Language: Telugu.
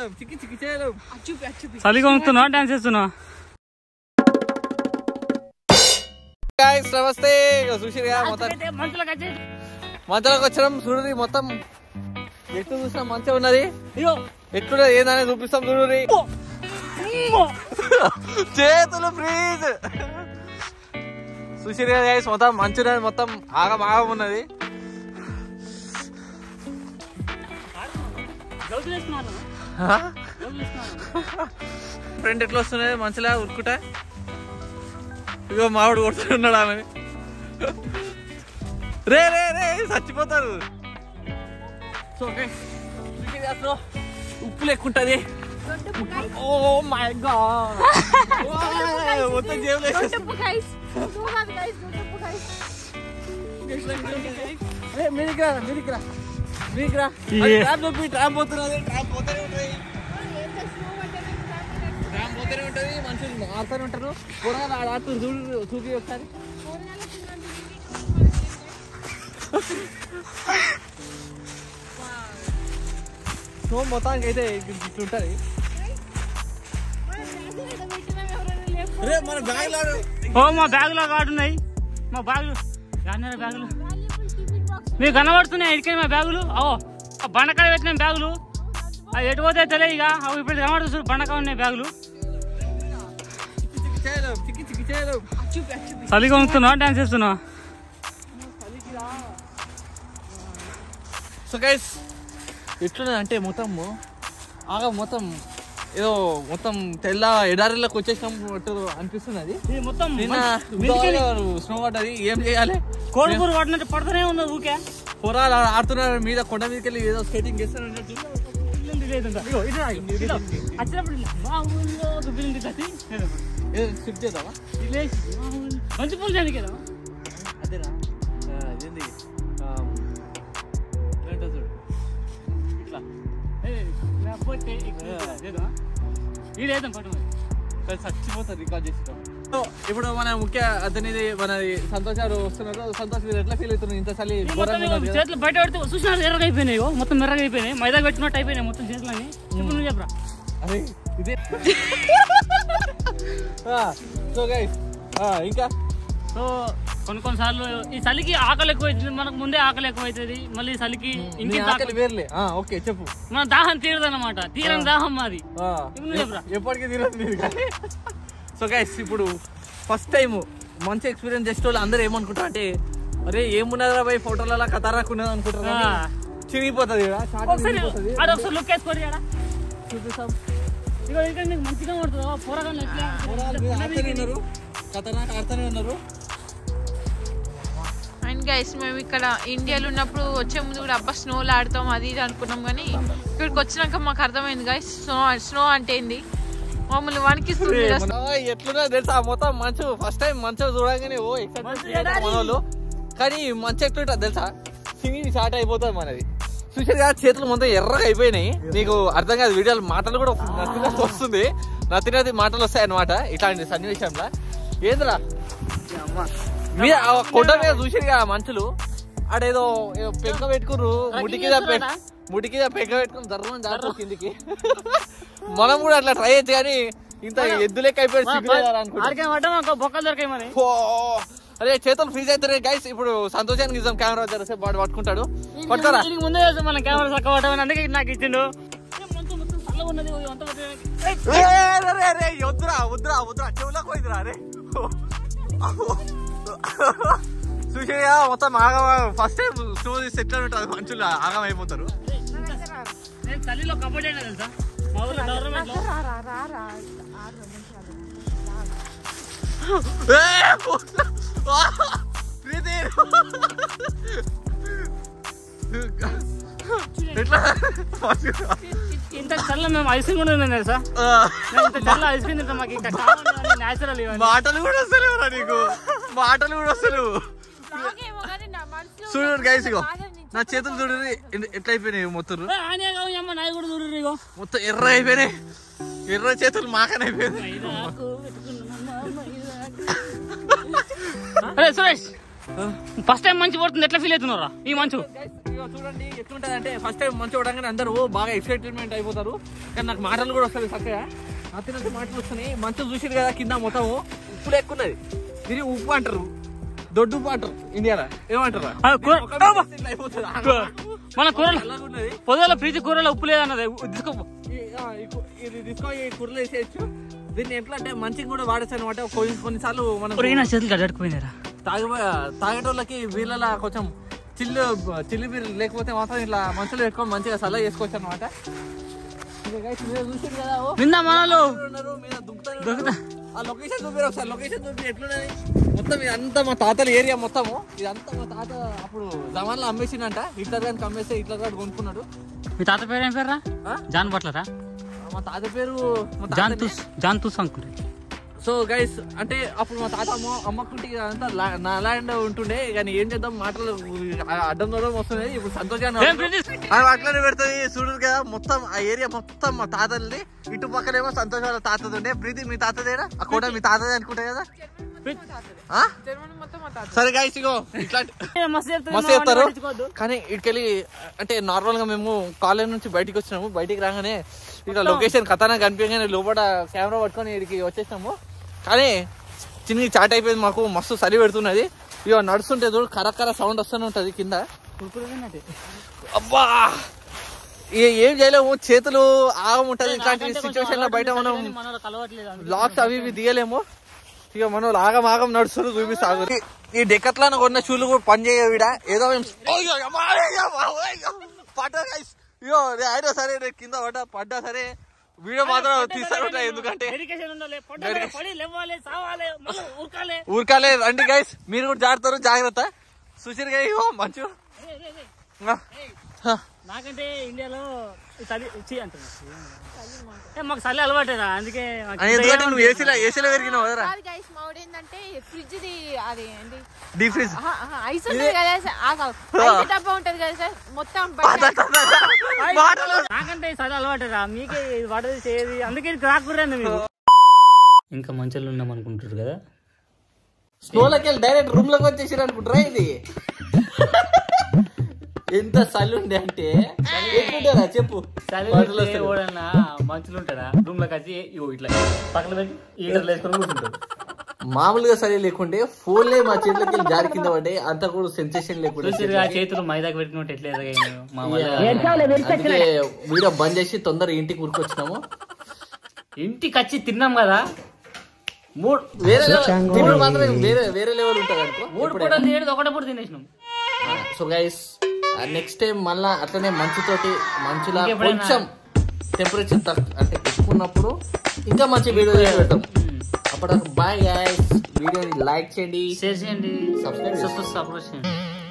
చిక్కి చిక్కి చేయలేం చూపి అది చూపి చలిగా ఉంటున్నావా డాన్స్ చేస్తున్నావా గాయ్స్ నమస్తే ఇగో చూసిరుగా మొత్తం మంచులకు వచ్చి మధ్యలోకి వచ్చినాం చూడురి మొత్తం ఎటు చూసినా మంచిగా ఉన్నది ఇగో ఎట్లున్నది ఏందనేది చూపిస్తాం చూడురి చేతులు ఫ్రీజ్ చూసిరుగా గాయస్ మొత్తం మంచిగా మొత్తం ఆగం ఆగం ఉన్నది గౌతులు వేసుకున్నాను గౌతులు వేసుకున్నాను ఫ్రెండ్ ఎట్లా వస్తున్నాయి మంచిలా ఉరుకుటా ఇగో మామిడి కొడుతున్నాడు ఆమె రే రే రే చచ్చిపోతారు సో guys, చూసిరుగా అసలు ఉప్పు లెక్కుంటది ఓ మై గాడ్ మొత్తం జేబులో వేసేసి- గైస్ గైస్ గైస్ ఏ, మీదికి రా మీదికి రా మీదికి రా ఏ. ట్రాప్ నొప్పి ట్రాప్ పోతున్నది ట్రాప్ పోతూనే ఉంటుంది ట్రాప్ పోతూనే ఉంటుంది మనుషులు ఆడుతూనే ఉంటారు కూడా ఆడ ఆడుతూ చూడు చూపి ఒకసారి సో మొత్తానికి అయితే ఇట్లుంటది రే మన బ్యాగ్ లాడు ఓ మా బ్యాగులో కాడున్నాయి మా బ్యాగులు గాన్నారు బ్యాగులు మీకు కనబడుతున్నాయి ఇడికే మా బ్యాగులు ఓ ఆ బండకాయ పెట్టిన బ్యాగులు అవి ఎటు పోతే తెలియదు ఇక అవి ఇప్పుడు కనబడుతుంది బండకాయ ఉన్నాయి బ్యాగులు చిక్కి చేయలేం చిక్కి చిక్కి చేయలేం చూపి అది చూపి చలిగా ఉంటున్నావా డాన్స్ చేస్తున్నావా సో గైస్ ఎట్లున్నది అంటే మొత్తము ఆగా మొత్తం ఏదో మొత్తం తెల్ల ఎడారిలోకి వచ్చేసినట్టు అనిపిస్తుంది అది ఇది మొత్తం నిన్న మిదికెళ్ళి స్నో పడ్డది ఏం చేయాలి కోడికూర పడినట్టు పడుతూనే ఉన్నది ఊకే పొరాలు ఆడుతున్నారు మీద కొండ మీదకి వెళ్ళి ఏదో స్కేటింగ్ చేస్తున్నారు అన్నట్టు. బిల్లింది లేదంట. ఇగో, ఇటు రా, ఇటు, ఇటు. వచ్చినప్పుడు ఇలా, మా ఊళ్ళో ఒక బిల్లింది కట్టి లేదంట. ఏదో షిఫ్ట్ చేద్దామా ఇది లేచి, మా ఊళ్ళో మంచి పూలు చేయండి కదా అదేరా ఆ, ఇదేంది ఆ, ఏంటో చూడు ఇట్లా లేకపోతే లేదా ఈడేద్దాం పట్టు మరి కానీ చచ్చిపోతారు రికార్డ్ చేస్తాం సో ఇప్పుడు మన ముఖ్య అతనిది మన సంతోష్ గారు వస్తున్నారు సంతోష్ మీరు ఎట్లా ఫీల్ అవుతున్నారు ఇంత చలి మొత్తం ఘోరంగా ఉన్నది కదా? చేతులు బయట పెడితే చూసినారు ఎర్రగా అయిపోయినాయి ఇగో, మొత్తం ఎర్రగా అయిపోయినాయి మైదా పెట్టినట్టు అయిపోయినాయి మొత్తం చేతులని ఇప్పుడు నువ్వు చెప్పరా అరే ఇదే సో గైస్ ఇంకా సో కొన్ని కొన్నిసార్లు ఈ చలికి ఆకలి ఎక్కువ అవుతుంది మనకు ముందే ఆకలి ఎక్కువ అవుతుంది మళ్ళీ ఈ చలికి నీ ఇంటికి ఆకలి వేర్లే ఓకే చెప్పు మన దాహం తీరదు అనమాట తీరని దాహం మాది ఆ, ఇప్పుడు నువ్వు చెప్పరా ఎప్పటికీ తిరగదు మీరు కానీ సో గైస్ ఇప్పుడు ఫస్ట్ టైం మంచి ఎక్స్పీరియన్స్ చేసే వాళ్ళు అందరూ ఏమనుకుంటారు అంటే అరే ఏమున్నదిరా భయ్ ఫోటోలలో కథరాకున్నది అనుకుంటారు కానీ ఆ. చిరిగిపోతుంది ఈడ, షార్ట్ ఒకసారి చిరిగిపోతుంది. అది ఒకసారి లుక్ వేసుకోరు కదా చూపిస్తాం ఇగో ఇక్కడ నీకు మంచిగా పడుతుంది పోరగాళ్ళు ఎట్లా పోరాలు మీద ఆడుతూనే ఉన్నారు కథనాకు ఆడుతూనే ఉన్నారు అండ్ గైస్ మేము ఇక్కడ ఇండియాలో ఉన్నప్పుడు వచ్చే ముందు కూడా అబ్బా స్నోలో ఆడతాం అది ఇది అనుకున్నాం కానీ ఇక్కడికి వచ్చినాక మాకు అర్థమైంది గైస్ స్నో స్నో అంటే ఏంది మమ్మల్ని వణికిస్తుంది ఈడ మన ఎట్లున్నా తెలుసా మొత్తం మంచు ఫస్ట్ టైం మంచు చూడగానే ఓ ఎక్సైట్మెంట్ మన వాళ్ళు కానీ మంచి ఎట్లుంటుంది తెలుసా సింగింగ్ స్టార్ట్ అయిపోతుంది మనది చూసారు కదా చేతులు మొత్తం ఎర్రగా అయిపోయినాయి నీకు అర్థం కాదు వీడియోలు మాటలు కూడా నచ్చినట్టు వస్తుంది నచ్చినది మాటలు వస్తాయి అనమాట ఇట్లాంటి సన్నివేశంలో ఏందిరా మీద ఆ కొండ మీద చూసారు కదా మంచులు ఆడేదో ఏదో పెంక పెట్టుకుర్రు ముడి కింద పె- ముడి కింద పెంక పెట్టుకుని జర్రం జాగ్రత్త కిందికి మనం కూడా అట్లా ట్రై చేయొచ్చు కానీ ఇంత ఎద్దు లెక్క అయిపోయి సిగ్గులేదా అనుకుంటా ఆడికే పడ్డా మాకు బొక్కలు దొరికాయి మరి ఓ, అరే చేతులు ఫ్రీజ్ అవుతారు గైస్ ఇప్పుడు సంతోషానికి ఇద్దాం కెమెరా వచ్చారు వాడు పట్టుకుంటాడు పట్టుకోరా దీనికి ముందే తెలుసు మన కెమెరా చక్క పట్టమని అందుకే నాకు ఇచ్చిండు ఏ మంచు మొత్తం చల్లగా ఉన్నది ఓ అంత పట్టడానికి. ఏ, రే, రే, రే, వద్దురా వద్దురా వద్దురా చెవులోకి పోయిందిరా రే చూసారా మొత్తం ఆగం ఫస్ట్ టైం స్నో తీసి ఎట్లా ఉంటుంది మనుషులు ఆగం అయిపోతారు నేను చలిలో కబడ్డీ అయినా తెలుసా మా ఊళ్ళో గవర్నమెంట్ లో ఏ, ఆ, ప్రీతి ఎట్లా ఇంత చల్ల మేము ఐస్ క్రీమ్ కూడా తిన్నాం తెలుసా ఆ, మేము ఇంత చల్ల ఐస్ క్రీమ్ తింటాం మాకు ఇంకా కావాలి న్యాచురల్ ఇవన్నీ మాటలు కూడా వస్తలేవురా నీకు మాటలు కూడా వస్తలేవు చూడండి గైస్ ఇగో నా చేతులు చూడండి ఎట్లా అయిపోయినాయి మొత్తం ఏ, ఆయనే కావు అమ్మ నాయ కూడా చూడు ఇగో మొత్తం ఎర్ర అయిపోయినాయి ఎర్ర చేతులు మాకని అయిపోయింది మైదాకు పెట్టుకున్నామమ్మ, మైదాకు. అరే సురేష్ ఫస్ట్ టైం మంచి పడుతుంది ఎట్లా ఫీల్ అవుతున్నారా ఈ మంచు ఇగో చూడండి ఎట్లుంటది అంటే ఫస్ట్ టైం మంచి చూడగానే అందరూ ఓ బాగా ఎక్సైట్మెంట్ అయిపోతారు కానీ నాకు మాటలు కూడా వస్తాయి చక్కగా అత్తినంత మాటలు వస్తున్నాయి మంచి చూసిరు కదా కింద మొత్తం ఉప్పు ఎక్కున్నది దీన్ని ఉప్పు అంటారు దొడ్డు ఉప్పు అంటారు ఇండియాలో ఏమంటారు ఆ, కూర- ఒక మీద ఇట్లా అయిపోతుంది. మన కూరలు చల్లగా ఉన్నది పొద్దుల ప్రీతి కూరలో ఉప్పు లేదన్నది తీసుకో ఈ- ఆ, ఈ కు- ఇది తీసుకో ఈ కూరలో వేసేయచ్చు దీన్ని ఎట్లా అంటే మంచిగా కూడా వాడచ్చు అనమాట కొన్ని కొన్నిసార్లు మనం నా చేతులు గడ్డట్టుకుపోయినారా తాగే తాగేటోళ్ళకి వీళ్ళలా కొంచెం చిల్లు చిల్లు బీరు లేకపోతే మాత్రం ఇట్లా మంచులు పెట్టుకొని మంచిగా సల్ల చేసుకోవచ్చు అనమాట చూసారు కదా ఓ, నిన్న మనలు ఉన్నారు, మీద దుంకుతారు. ఆ లొకేషన్ చూపిరు ఒకసారి లొకేషన్ చూపి ఎట్లున్నది మొత్తం ఇదంతా మా తాతల ఏరియా మొత్తము ఇదంతా మా తాత అప్పుడు జమాన్లో అమ్మేసిండంట హిట్లర్ గారికి అమ్మేస్తే హిట్లర్ గారు కొనుక్కున్నాడు మీ తాత పేరు ఏం పేర్రా ఆ? జాన్ బట్లరా మా తాత పేరు మా జాన్ తాతనే. తూస్ జాన్ తూస్ అనుకుంటా సో గైస్ అంటే అప్పుడు మా తాత అమ్మ అమ్మకుంటే అంతా లా- నా ల్యాండ్ ఉంటుండే కానీ ఏం చేద్దాం మాటలు అడ్డం దూరం వస్తున్నాయి ఇప్పుడు సంతోషాన్ని ఏం ప్రీతి? అవి అట్లనే పెడుతుంది చూడరు కదా మొత్తం ఆ ఏరియా మొత్తం మా తాతల్ని ఇటు పక్కనేమో సంతోషాల తాతది ఉండే ప్రీతి మీ తాతదేనా ఆ కూడా మీ తాతదే అనుకుంటా కదా ఆ? జర్మనీ మొత్తం మా తాత సరే గైస్ ఇగో ఇట్లాంటి మస్తు చెప్తారు కానీ ఇటుకెళ్ళి అంటే నార్మల్ గా మేము కాలేజ్ నుంచి బయటికి వచ్చినాము బయటికి రాగానే ఇక్కడ లొకేషన్ కథనా కనిపించగానే లోపల కెమెరా పట్టుకొని ఇక్కడికి వచ్చేసినాము కానీ చిన్నకి చాట్ అయిపోయింది మాకు మస్తు చలి పెడుతున్నది ఇక నడుస్తుంటే చూడు కరకర సౌండ్ వస్తూనే ఉంటది కింద అబ్బా ఇక ఏం చేయలేము చేతులు ఆగం ఉంటది ఇట్లాంటి సిచ్యువేషన్ లో బయట మనం బ్లాగ్స్ అవి ఇవి తీయలేము ఇక మనం ఆగం ఆగం నడుస్తుంది చూపిస్తాగు ఈ డెక్కత్లాన కొన్న షూలు కూడా పని చేయవు ఈడ ఏదో మేము- ఓయ్యో, అమ్మా, అయ్యో, అమ్మా, ఓయ్యో. పడ్డా guys. ఇగో రే, అయినా సరే నేను కింద పడ్డా పడ్డా సరే వీడియో మాత్రం తీస్తాను ఎందుకంటే ఊరికాలే రండి గైస్ మీరు కూడా జాగ్రత్త జాగ్రత్త సుశీర్ గా ఇగో మంచు ఆ, ఆ. నాకంటే ఇండియాలో చలి చి అంటున్నా. ఏ, మాకు చలి అలవాటేరా అందుకే మాకు అని ఎందుకంటే నువ్వు ఏసీలో ఏసీలో పెరిగినావు కదరా కాదు గైస్ మామిడి ఏంటంటే ఫ్రిడ్జ్ ది అది ఏంటి డీప్ ఫ్రిజ్ ఆహా, ఆహా, ఐస్ ఉంటుంది కదా సార్ ఆగా ఐస్ డబ్బా ఉంటది కదా సార్ మొత్తం బయట మాటలు నాకంటే చలి అలవాటేరా మీకే ఇది పడది చేయది అందుకే ఇది రాకూడదు మీరు ఇంకా మంచిగా ఉన్నాం అనుకుంటారు కదా స్నోలోకి వెళ్ళి డైరెక్ట్ రూమ్ లోకి వచ్చేసి అనుకుంటారా ఇది ఎంత చలి ఉండే అంటే ఎట్లుంటారా చెప్పు మాటలు వస్తలేవు. ఓడన్నా మంచులు ఉంటాడా రూమ్ లోకి వచ్చి ఇగో ఇట్లా పక్కన పెట్టి ఈటర్లు వేసుకొని కూర్చుంటాడు మామూలుగా సరి లేకుంటే ఫోన్లే మా చేతులకి వెళ్ళి జారి కింద పడ్డాయి అంతా కూడా సెన్సేషన్ లేకుండా చూసిరుగా చేతులు మైదాకి పెట్టుకుంటే ఎట్లా ఎదగైందో మా వల్ల అందుకే వీడియో బంద్ చేసి తొందరగా ఇంటికి ఉరికొచ్చినాము ఇంటికి వచ్చి తిన్నాం కదా మూడు వేరే level- తినుడు మాత్రం వేరే వేరే లెవెల్ ఉంటుంది అనుకో మూడు పూటలు తినేది ఒకటే పూట తినేసినాం సో గైస్ నెక్స్ట్ టైం మళ్ళా అట్లనే మంచుతోటి మంచులా ఇంకెప్పుడైనా- కొంచెం టెంపరేచర్ అంటే ఎక్కువ ఉన్నప్పుడు ఇంకా మంచి వీడియో చేసి పెడతాం అప్పటికి బాయ్ గైస్ వీడియోని లైక్ చేయండి షేర్ చేయండి Subscribe సబ్స్క్రైబ్ చేయండి